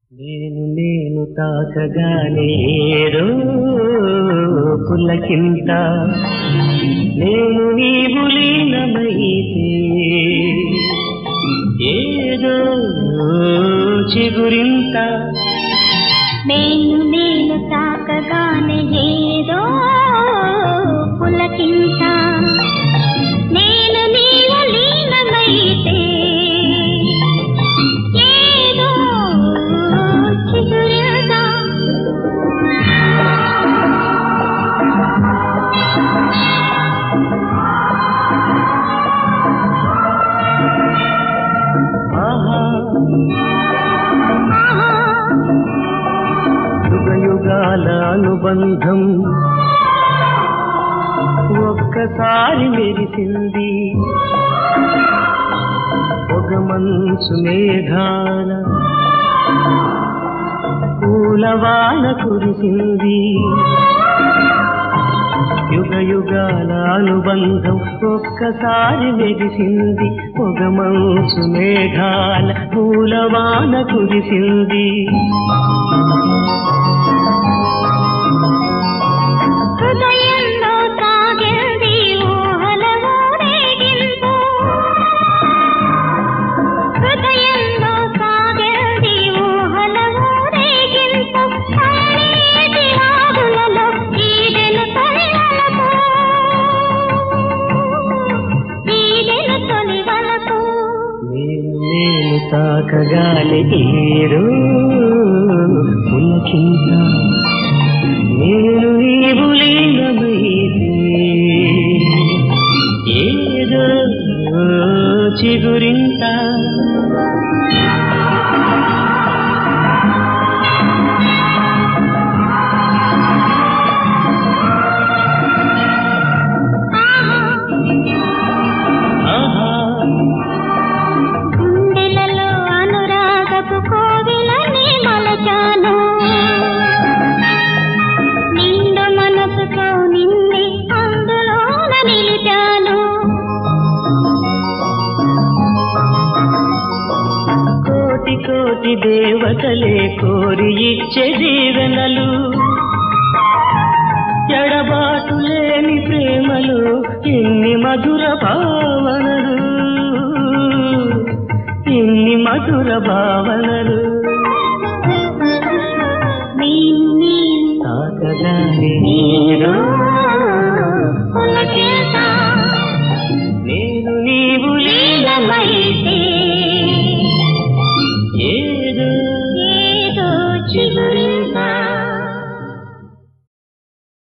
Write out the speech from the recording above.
నేను నేను తాకగానే ఏదో పుల్లకింత నేను నీవు లీనమైతే ఏదో చిగురింత నేను నేను తాకగానే ఏదో పులకింత నేను నీవు లీనమైతే ఏదో చిగురింత ఆహా ఆహా యుగ యుగాల అనుబంధం ఒక్కసారి మెరిసింది ఒక మంచు మేఘాల పూలవాన కురిసింది యుగ యుగాల అనుబంధం ఒక్కసారి మెరిసింది ఒక మంచు మేఘాల పూలవాన కురిసింది హృదయంలో సాగింది ఊహల ఊరేగింపు హృదయంలో సాగింది ఊహల ఊరేగింపు కన్నీటి ఆవులలో ఈడెను తొలివలపు ఈడెను తొలివలపు నేను నేను తాకగానే ఏరో పులకింత నేను నీవు లీనమైతే ఏదో చిగురింత ఆహా గుండెలలో అనురాగపు కోవిలని మలచాను నిండు మనసుతో నిండి అందులోన నిలిపాను కోటి కోటి దేవతలే కోరి ఇచ్చే దీవెనలు ఎడబాటు లేని ప్రేమలు ఇన్ని మధుర భావనలు ఇన్ని మధుర భావనలు నేను నేను తాకగానే నేను పులకింత నేను నీవు లీలమైతే ఏదో ఏదో చిగురు